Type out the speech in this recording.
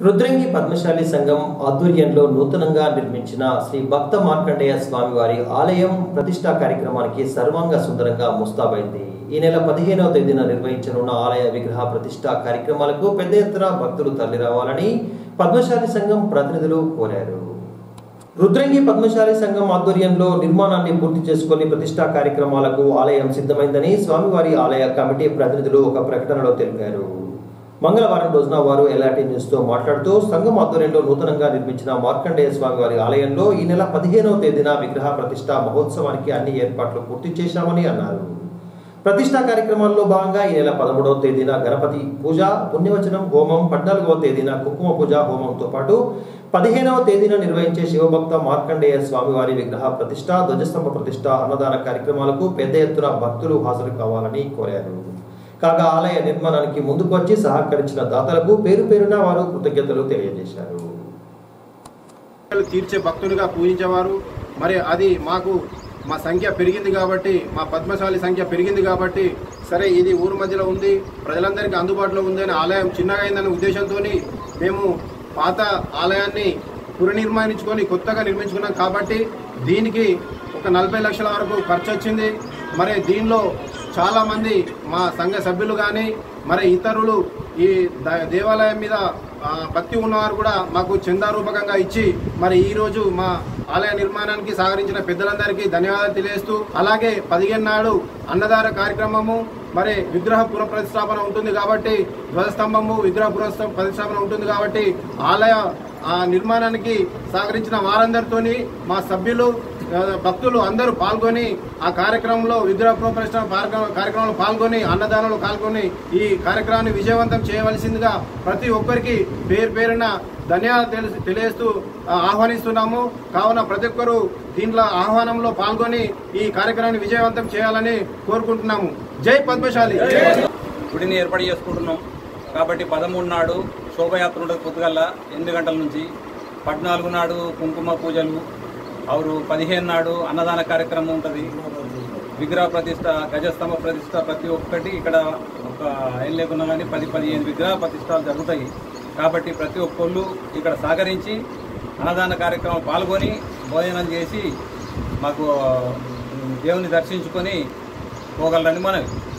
రుద్రంగి పద్మశాలి సంఘం ఆధ్వర్యంలో నూతనంగా నిర్మించిన శ్రీ భక్త మార్కండేయ స్వామివారి ఆలయం ప్రతిష్టా కార్యక్రమానికి సర్వాంగ సుందరంగా ముస్తాబైంది ఈ నెల పదిహేనవ తేదీన నిర్వహించనున్న ఆలయ విగ్రహ ప్రతిష్టా కార్యక్రమాలకు పెద్ద ఎత్తున భక్తులు తరలిరావాలని పద్మశాలి సంఘం ప్రతినిధులు కోరారు రుద్రంగి పద్మశాలి సంఘం ఆధ్వర్యంలో నిర్మాణాన్ని పూర్తి చేసుకుని ప్రతిష్టా కార్యక్రమాలకు ఆలయం సిద్ధమైందని స్వామివారి ఆలయ కమిటీ ప్రతినిధులు ఒక ప్రకటనలో తెలిపారు మంగళవారం రోజున వారు ఎల్ఆర్టీ న్యూస్ తో మాట్లాడుతూ సంఘం ఆధ్వర్యంలో నూతనంగా నిర్మించిన మార్కండేయ స్వామి వారి ఆలయంలో ఈ నెల పదిహేనవ తేదీన విగ్రహ ప్రతిష్ట మహోత్సవానికి అన్ని ఏర్పాట్లు పూర్తి చేశామని అన్నారు ప్రతిష్టా కార్యక్రమాల్లో భాగంగా ఈ నెల పదమూడవ తేదీన గణపతి పూజ పుణ్యవచనం హోమం పద్నాలుగవ తేదీన కుంకుమ పూజ హోమంతో పాటు పదిహేనవ తేదీన నిర్వహించే శివభక్త మార్కండేయ స్వామివారి విగ్రహ ప్రతిష్ట ధ్వజస్తంభ ప్రతిష్ట అన్నదాన కార్యక్రమాలకు పెద్ద ఎత్తున భక్తులు హాజరు కావాలని కోరారు కాగా ఆలయ నిర్మాణానికి ముందుకు వచ్చి సహకరించిన దాతలకు పేరు పేరున వారు కృతజ్ఞతలు తెలియజేశారు కోరికలు తీర్చే భక్తులుగా పూజించేవారు మరి అది మాకు మా సంఖ్య పెరిగింది కాబట్టి మా పద్మశాలి సంఖ్య పెరిగింది కాబట్టి సరే ఇది ఊరు మధ్యలో ఉంది ప్రజలందరికీ అందుబాటులో ఉందని ఆలయం చిన్నగా అయిందనే ఉద్దేశంతో మేము పాత ఆలయాన్ని పునర్నిర్మాణించుకొని కొత్తగా నిర్మించుకున్నాం కాబట్టి దీనికి ఒక నలభై లక్షల వరకు ఖర్చు వచ్చింది మరి దీనిలో చాలా మంది మా సంఘ సభ్యులు కానీ మరి ఇతరులు ఈ ద- దేవాలయం మీద ఆ, భక్తి ఉన్నవారు కూడా మాకు చందారూపకంగా ఇచ్చి మరి ఈ రోజు మా ఆలయ నిర్మాణానికి సహకరించిన పెద్దలందరికీ ధన్యవాదాలు తెలియజేస్తూ అలాగే పదిహేను నాడు అన్నదాన కార్యక్రమము మరి విగ్రహ పునఃప్రతిష్టాపన ఉంటుంది కాబట్టి ధ్వజస్తంభము విగ్రహ పునః ప్రతిష్టాపన ఉంటుంది కాబట్టి ఆలయ ఆ నిర్మాణానికి సహకరించిన వారందరితోని మా సభ్యులు ఆ, భక్తులు అందరూ పాల్గొని ఆ కార్యక్రమంలో విగ్రహ పునఃప్రతిష్ఠ కార్యక్రమంలో పాల్గొని అన్నదానంలో పాల్గొని ఈ కార్యక్రమాన్ని విజయవంతం చేయవలసిందిగా ప్రతి ఒక్కరికి పేరు పేరున ధన్యవాదాలు తెలి- తెలియజేస్తూ ఆ, ఆహ్వానిస్తున్నాము కావున ప్రతి ఒక్కరూ దీంట్లో ఆహ్వానంలో పాల్గొని ఈ కార్యక్రమాన్ని విజయవంతం చేయాలని కోరుకుంటున్నాము జై పద్మశాలి గుడిని ఏర్పాటు చేసుకుంటున్నాం కాబట్టి పదమూడు నాడు శోభయాత్ర ఉంటుంది పొద్దుగల్ల ఎనిమిది గంటల నుంచి పద్నాలుగు నాడు కుంకుమ పూజలు ఆరు పదిహేను నాడు అన్నదాన కార్యక్రమం ఉంటుంది విగ్రహ ప్రతిష్ట గజస్తంభ ప్రతిష్ట ప్రతి ఒక్కటి ఇక్కడ ఒక ఏం లేకున్నా కానీ పది పదిహేను విగ్రహ ప్రతిష్టాలు జరుగుతాయి కాబట్టి ప్రతి ఒక్కళ్ళు ఇక్కడ సహకరించి అన్నదాన కార్యక్రమం పాల్గొని భోజనం చేసి మాకు ఉమ్, దేవుని దర్శించుకొని పోగలరని మనవి